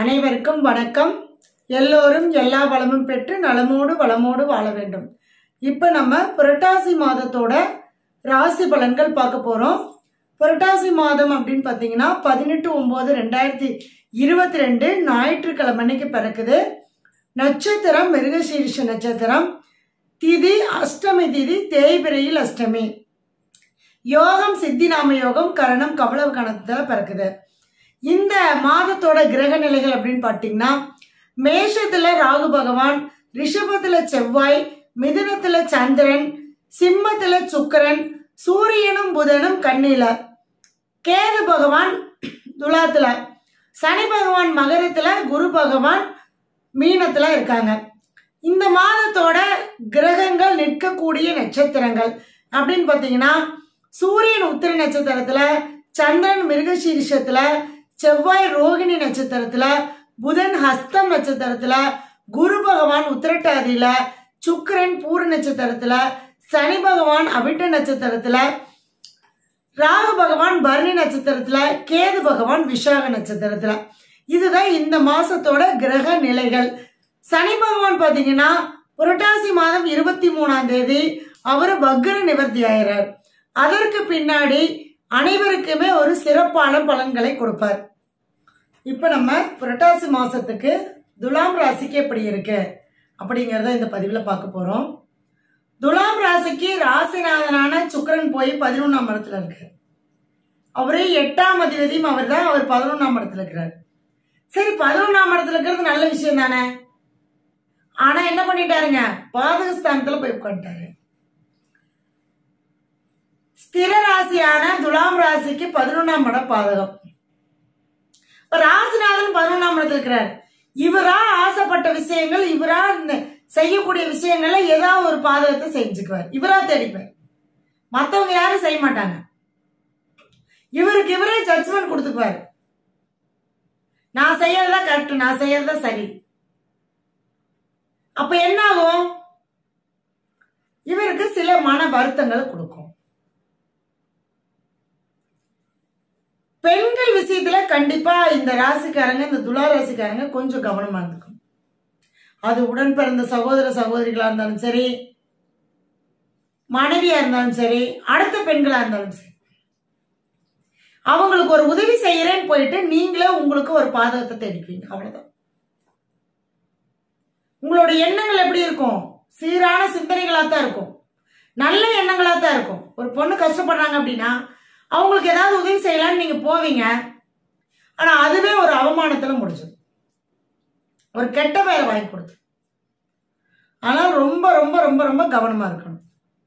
அனைவருக்கும் வணக்கம் எல்லோரும் எல்லா வளமும் பெற்று நலமோடு வளமோடு வாழ வேண்டும் இப்போ நம்ம புரட்டாசி மாதத்தோட ராசி பலன்கள் பார்க்க போகிறோம் புரட்டாசி மாதம் அப்படின்னு பார்த்தீங்கன்னா பதினெட்டு ஒம்பது ரெண்டாயிரத்தி இருபத்தி ரெண்டு ஞாயிற்றுக்கிழமை அன்னைக்கு பிறக்குது நட்சத்திரம் மிருகசீரிஷ நட்சத்திரம் திதி அஷ்டமி திதி தேய்பிரையில் அஷ்டமி யோகம் சித்திநாம யோகம் கரணம் கவளவ கணத்தில் பிறக்குது இந்த மாதத்தோட கிரக நிலைகள் அப்படின்னு பார்த்தீங்கன்னா மேஷத்துல ராகு பகவான் ரிஷபத்துல செவ்வாய் மிதுனத்துல சந்திரன் சிம்மத்துல சுக்கிரன் சூரியனும் புதனும் கண்ணில கேது பகவான் துலாத்துல சனி பகவான் மகரத்துல குரு பகவான் மீனத்துல இருக்காங்க இந்த மாதத்தோட கிரகங்கள் நிற்கக்கூடிய நட்சத்திரங்கள் அப்படின்னு பார்த்தீங்கன்னா சூரியன் உத்திர நட்சத்திரத்துல சந்திரன் மிருகசீரிஷத்துல செவ்வாய் ரோகிணி நட்சத்திரத்துல புதன் ஹஸ்தம் நட்சத்திரத்துல குரு பகவான் உத்திரட்டாதியில சுக்கிரன் பூர நட்சத்திரத்துல சனி பகவான் அவிட்ட நட்சத்திரத்துல ராகு பகவான் பரணி நட்சத்திரத்துல கேது பகவான் விஷாக நட்சத்திரத்துல இதுதான் இந்த மாசத்தோட கிரக நிலைகள் சனி பகவான் பாத்தீங்கன்னா புரட்டாசி மாதம் இருபத்தி மூணாம் தேதி அவர் வக்ர நிவர்த்தி ஆயிறார் அதற்கு பின்னாடி அனைவருக்குமே ஒரு சிறப்பான பலன்களை கொடுப்பார் இப்போ நம்ம புரட்டாசி மாசத்துக்கு துலாம் ராசிக்கு எப்படி இருக்கு அப்படிங்கிறத இந்த பதிவில் பார்க்க போறோம் துலாம் ராசிக்கு ராசிநாதனான சுக்கிரன் போய் பதினொன்றாம் இடத்துல இருக்கு அவரே எட்டாம் அதிபதியும் அவர் தான் அவர் பதினொன்றாம் இடத்துல இருக்கிறார் சரி பதினொன்றாம் இடத்துல இருக்கிறது நல்ல விஷயம் தானே ஆனா என்ன பண்ணிட்டாருங்க பாதகஸ்தானத்துல போய் உட்காந்துட்டாரு ஸ்திர ராசியான துலாம் ராசிக்கு பதினொன்றாம் இடம் பாதகம் இப்ப ராசிநாதன் பதினொன்றாம் இடத்துல இருக்கிறார் இவரா ஆசைப்பட்ட விஷயங்கள் இவரா இந்த செய்யக்கூடிய விஷயங்களை ஏதாவது ஒரு பாதகத்தை செஞ்சுக்குவார் இவரா தேடிப்பார் மத்தவங்க யாரும் செய்ய மாட்டாங்க இவருக்கு இவரே ஜட்ஜ்மெண்ட் கொடுத்துக்குவார் நான் செய்யறதா கரெக்ட் நான் செய்யறதா சரி அப்ப என்ன ஆகும் இவருக்கு சில மன வருத்தங்களை கொடுக்கும் பெண்கள் விஷயத்துல கண்டிப்பா இந்த ராசிக்காரங்க இந்த துலா ராசிக்காரங்க கொஞ்சம் கவனமா இருந்துக்கும் அது உடன் பிறந்த சகோதர சகோதரிகளா இருந்தாலும் சரி மனைவியா இருந்தாலும் சரி அடுத்த பெண்களா இருந்தாலும் சரி அவங்களுக்கு ஒரு உதவி செய்யறேன்னு போயிட்டு நீங்களே உங்களுக்கு ஒரு பாதகத்தை தேடிப்பீங்க அவ்வளவுதான் உங்களோட எண்ணங்கள் எப்படி இருக்கும் சீரான சிந்தனைகளா தான் இருக்கும் நல்ல எண்ணங்களா தான் இருக்கும் ஒரு பொண்ணு கஷ்டப்படுறாங்க அப்படின்னா அவங்களுக்கு ஏதாவது உதவி செய்யலாம்னு நீங்க போவீங்க ஆனா அதுவே ஒரு அவமானத்துல முடிஞ்சது ஒரு கெட்ட பேரை வாங்கி கொடுத்து ஆனால் ரொம்ப ரொம்ப ரொம்ப ரொம்ப கவனமா இருக்கணும்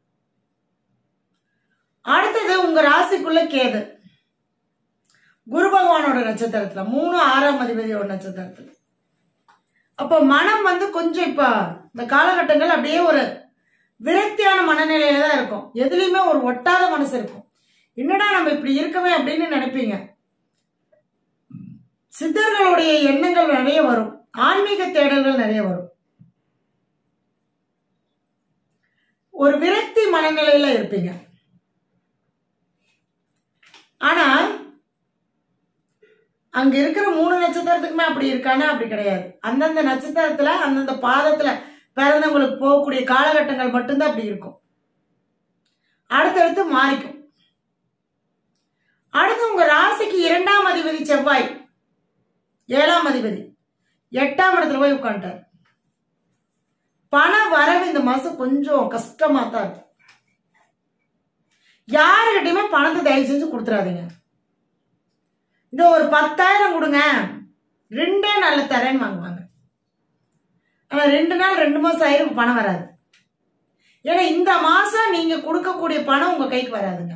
அடுத்தது உங்க ராசிக்குள்ள கேது குரு பகவானோட நட்சத்திரத்துல மூணு ஆறாம் அதிபதியோட நட்சத்திரத்துல அப்போ மனம் வந்து கொஞ்சம் இப்ப இந்த காலகட்டங்கள் அப்படியே ஒரு விரக்தியான மனநிலையில தான் இருக்கும் எதுலையுமே ஒரு ஒட்டாத மனசு இருக்கும் என்னடா நம்ம இப்படி இருக்கவே அப்படின்னு நினைப்பீங்க சித்தர்களுடைய எண்ணங்கள் நிறைய வரும் ஆன்மீக தேடல்கள் நிறைய வரும் ஒரு விரக்தி மனநிலையில இருப்பீங்க ஆனா அங்க இருக்கிற மூணு நட்சத்திரத்துக்குமே அப்படி இருக்கானா அப்படி கிடையாது அந்தந்த நட்சத்திரத்துல அந்தந்த பாதத்துல பிறந்தவங்களுக்கு போகக்கூடிய காலகட்டங்கள் மட்டும்தான் அப்படி இருக்கும் அடுத்தடுத்து மாறிக்கும் அடுத்து உங்க ராசிக்கு இரண்டாம் அதிபதி செவ்வாய் ஏழாம் அதிபதி எட்டாம் இடத்துல போய் உட்காந்துட்டார் பண வரவு இந்த மாசம் கொஞ்சம் கஷ்டமா தான் இருக்கும் யாருக்கிட்டையுமே பணத்தை தயவு செஞ்சு கொடுத்துறாதீங்க இந்த ஒரு பத்தாயிரம் கொடுங்க ரெண்டே நாள்ல தரேன்னு வாங்குவாங்க ஆனா ரெண்டு நாள் ரெண்டு மாசம் ஆயிரம் பணம் வராது ஏன்னா இந்த மாசம் நீங்க கொடுக்கக்கூடிய பணம் உங்க கைக்கு வராதுங்க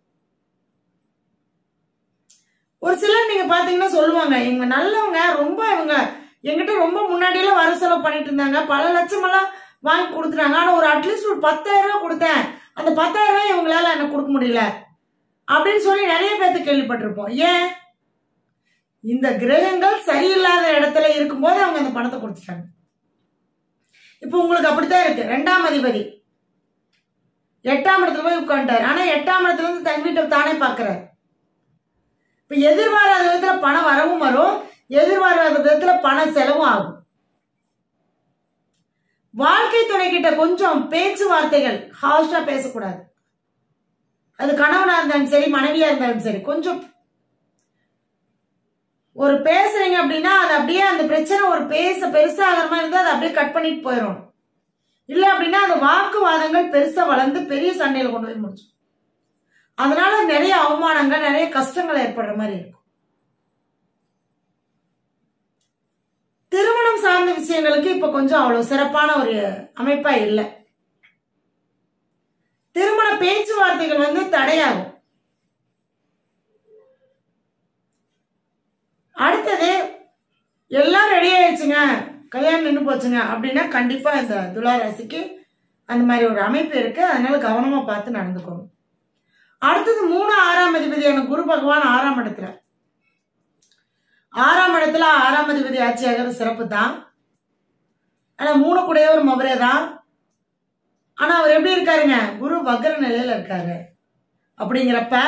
ஒரு சிலர் நீங்க பாத்தீங்கன்னா சொல்லுவாங்க இவங்க நல்லவங்க ரொம்ப இவங்க எங்கிட்ட ரொம்ப முன்னாடி எல்லாம் வர செலவு பண்ணிட்டு இருந்தாங்க பல லட்சம் எல்லாம் வாங்கி கொடுத்துட்டாங்க ஆனா ஒரு அட்லீஸ்ட் ஒரு பத்தாயிரம் ரூபாய் கொடுத்தேன் அந்த பத்தாயிரம் ரூபாய் இவங்களால எனக்கு கொடுக்க முடியல அப்படின்னு சொல்லி நிறைய பேர்த்து கேள்விப்பட்டிருப்போம் ஏன் இந்த கிரகங்கள் சரியில்லாத இடத்துல இருக்கும்போது அவங்க அந்த பணத்தை கொடுத்துட்டாங்க இப்போ உங்களுக்கு அப்படித்தான் இருக்கு ரெண்டாம் அதிபதி எட்டாம் இடத்துல போய் உட்காந்துட்டாரு ஆனா எட்டாம் இடத்துல இருந்து தன் வீட்டை தானே பாக்குறாரு இப்ப எதிர்பாராத விதத்துல பணம் வரவும் வரும் எதிர்பாராத விதத்துல பண செலவும் ஆகும் வாழ்க்கை துணை கிட்ட கொஞ்சம் பேச்சுவார்த்தைகள் ஹார்ஷா பேசக்கூடாது அது கணவனா இருந்தாலும் சரி மனைவியா இருந்தாலும் சரி கொஞ்சம் ஒரு பேசுறீங்க அப்படின்னா அது அப்படியே அந்த பிரச்சனை ஒரு பேச பெருசாகிற மாதிரி இருந்தா அதை அப்படியே கட் பண்ணிட்டு போயிடும் இல்ல அப்படின்னா அந்த வாக்குவாதங்கள் பெருசா வளர்ந்து பெரிய சண்டையில கொண்டு போய் முடிச்சு அதனால நிறைய அவமானங்கள் நிறைய கஷ்டங்கள் ஏற்படுற மாதிரி இருக்கும் திருமணம் சார்ந்த விஷயங்களுக்கு இப்ப கொஞ்சம் அவ்வளவு சிறப்பான ஒரு அமைப்பா இல்லை திருமண பேச்சுவார்த்தைகள் வந்து தடையாகும் அடுத்தது எல்லாம் ரெடி ஆயிடுச்சுங்க கல்யாணம் நின்று போச்சுங்க அப்படின்னா கண்டிப்பா இந்த துலா ராசிக்கு அந்த மாதிரி ஒரு அமைப்பு இருக்கு அதனால கவனமா பார்த்து நடந்துக்கோங்க அடுத்தது மூணு ஆறாம் அதிபதியான குரு பகவான் ஆறாம் இடத்துல ஆறாம் இடத்துல ஆறாம் அதிபதி ஆட்சியாகிறது சிறப்பு தான் ஆனா மூணு கூடையவர் மவரே தான் ஆனா அவர் எப்படி இருக்காருங்க குரு வக்ர நிலையில இருக்காரு அப்படிங்கிறப்ப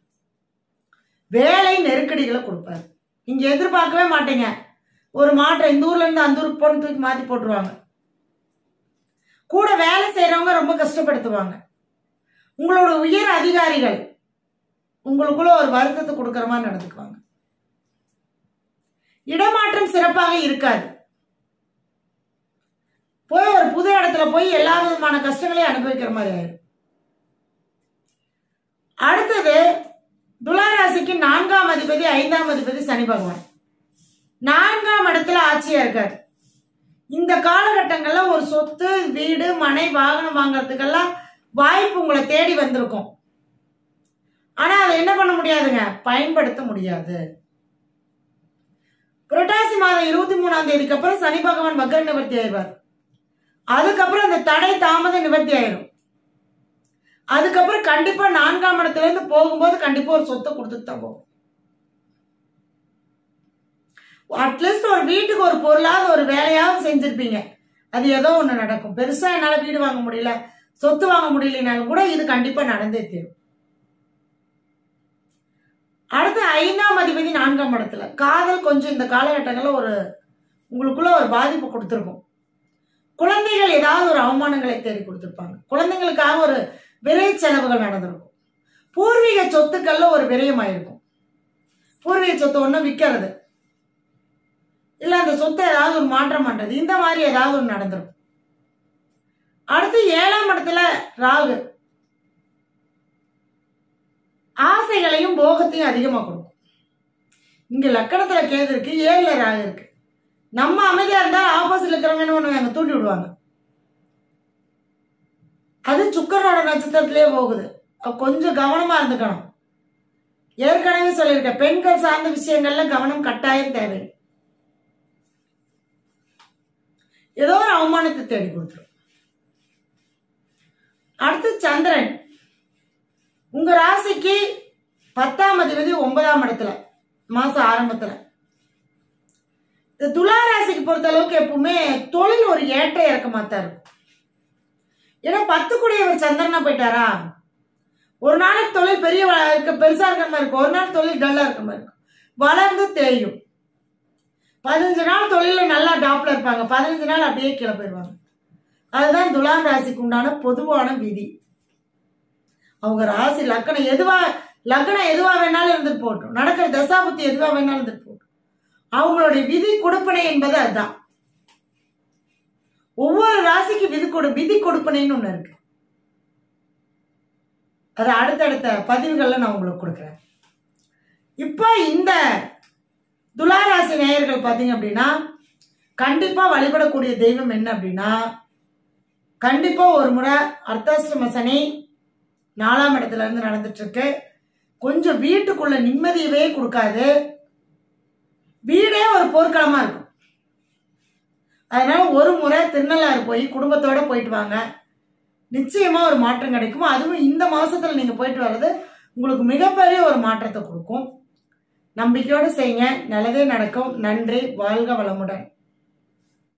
வேலை நெருக்கடிகளை கொடுப்பாரு இங்க எதிர்பார்க்கவே மாட்டீங்க ஒரு மாற்றம் இந்த ஊர்ல இருந்து அந்த ஊருக்கு போன தூக்கி மாத்தி போட்டுருவாங்க கூட வேலை செய்யறவங்க ரொம்ப கஷ்டப்படுத்துவாங்க உங்களோட உயர் அதிகாரிகள் உங்களுக்குள்ள ஒரு வருத்தத்தை கொடுக்கற மாதிரி நடந்துக்குவாங்க இடமாற்றம் சிறப்பாக இருக்காது போய் ஒரு புது இடத்துல போய் எல்லா விதமான கஷ்டங்களையும் அனுபவிக்கிற மாதிரி ஆயிடும் அடுத்தது துளாராசிக்கு நான்காம் அதிபதி ஐந்தாம் அதிபதி சனி பகவான் நான்காம் இடத்துல ஆட்சியா இருக்காரு இந்த காலகட்டங்கள்ல ஒரு சொத்து வீடு மனை வாகனம் வாங்குறதுக்கெல்லாம் வாய்ப்பு உங்களை தேடி வந்திருக்கும் ஆனா அதை என்ன பண்ண முடியாதுங்க பயன்படுத்த முடியாது புரட்டாசி மாதம் இருபத்தி மூணாம் தேதிக்கு அப்புறம் சனி பகவான் வக்ர நிவர்த்தி ஆயிடுவார் அதுக்கப்புறம் அந்த தடை தாமத நிவர்த்தி ஆயிடும் அதுக்கப்புறம் கண்டிப்பா நான்காம் இடத்துல இருந்து போகும்போது கண்டிப்பா ஒரு சொத்தை கொடுத்துட்டு தான் போகும் அட்லீஸ்ட் ஒரு வீட்டுக்கு ஒரு பொருளாவது ஒரு வேலையாவது செஞ்சிருப்பீங்க அது ஏதோ ஒண்ணு நடக்கும் பெருசா என்னால வீடு வாங்க முடியல சொத்து வாங்க முடியலனாலும் கூட இது கண்டிப்பா நடந்தே தீரும் அடுத்து ஐந்தாம் அதிபதி நான்காம் இடத்துல காதல் கொஞ்சம் இந்த காலகட்டங்களில் ஒரு உங்களுக்குள்ள ஒரு பாதிப்பு கொடுத்துருக்கும் குழந்தைகள் ஏதாவது ஒரு அவமானங்களை தேடி கொடுத்துருப்பாங்க குழந்தைங்களுக்காக ஒரு விரை செலவுகள் நடந்திருக்கும் பூர்வீக சொத்துக்கள்ல ஒரு விரயமாயிருக்கும் பூர்வீக சொத்து ஒண்ணு விற்கிறது இல்ல அந்த சொத்தை ஏதாவது ஒரு மாற்றம் பண்றது இந்த மாதிரி ஏதாவது ஒன்று நடந்திருக்கும் அடுத்து ஏழாம் இடத்துல ராகு ஆசைகளையும் போகத்தையும் அதிகமா கொடுக்கும் இங்க லக்கணத்துல கேது இருக்கு ஏழுல ராகு இருக்கு நம்ம அமைதியா இருந்தா ஆப்போசிட்ல இருக்கிறவங்க என்ன பண்ணுவாங்க தூண்டி விடுவாங்க அது சுக்கரனோட நட்சத்திரத்திலே போகுது அப்ப கொஞ்சம் கவனமா இருந்துக்கணும் ஏற்கனவே சொல்லியிருக்கேன் பெண்கள் சார்ந்த விஷயங்கள்ல கவனம் கட்டாயம் தேவை ஏதோ ஒரு அவமானத்தை தேடி கொடுத்துரும் அடுத்து சந்திரன் உங்க ராசிக்கு பத்தாம் அதிபதி ஒன்பதாம் இடத்துல மாசம் ஆரம்பத்துல இந்த துலா ராசிக்கு பொறுத்த அளவுக்கு எப்பவுமே தொழில் ஒரு ஏற்ற இறக்கமா தான் இருக்கும் ஏன்னா பத்து கூடியவர் சந்திரனா போயிட்டாரா ஒரு நாளைக்கு தொழில் பெரிய வ- இருக்க பெருசா இருக்கிற மாதிரி இருக்கும் ஒரு நாள் தொழில் டல்லா இருக்க மாதிரி இருக்கும் வளர்ந்து தேயும் பதினஞ்சு நாள் தொழில நல்லா டாப்ல இருப்பாங்க பதினஞ்சு நாள் அப்படியே கீழே போயிடுவாங்க அதுதான் துலாம் ராசிக்கு உண்டான பொதுவான விதி அவங்க ராசி லக்கணம் எதுவா லக்கணம் எதுவா வேணாலும் இருந்துட்டு போட்டோம் நடக்கிற தசாபுத்தி எதுவா வேணாலும் இருந்துட்டு போட்டோம் அவங்களுடைய விதி கொடுப்பனை என்பது அதுதான் ஒவ்வொரு ராசிக்கு விதி கொடு விதி கொடுப்பனைன்னு ஒண்ணு இருக்கு அது அடுத்தடுத்த பதிவுகள்ல நான் உங்களுக்கு கொடுக்குறேன் இப்போ இந்த துளாராசி நேயர்கள் பார்த்தீங்க அப்படின்னா கண்டிப்பா வழிபடக்கூடிய தெய்வம் என்ன அப்படின்னா கண்டிப்பா ஒரு முறை அர்த்தாசிரம சனி நாலாம் இடத்துல இருந்து நடந்துட்டு இருக்கு கொஞ்சம் வீட்டுக்குள்ள நிம்மதியவே கொடுக்காது வீடே ஒரு போர்க்களமா இருக்கும் அதனால ஒரு முறை திருநள்ளாறு போய் குடும்பத்தோட போயிட்டு வாங்க நிச்சயமா ஒரு மாற்றம் கிடைக்கும் அதுவும் இந்த மாசத்துல நீங்க போயிட்டு வர்றது உங்களுக்கு மிகப்பெரிய ஒரு மாற்றத்தை கொடுக்கும் நம்பிக்கையோடு செய்யுங்க நல்லதே நடக்கும் நன்றி வாழ்க வளமுடன்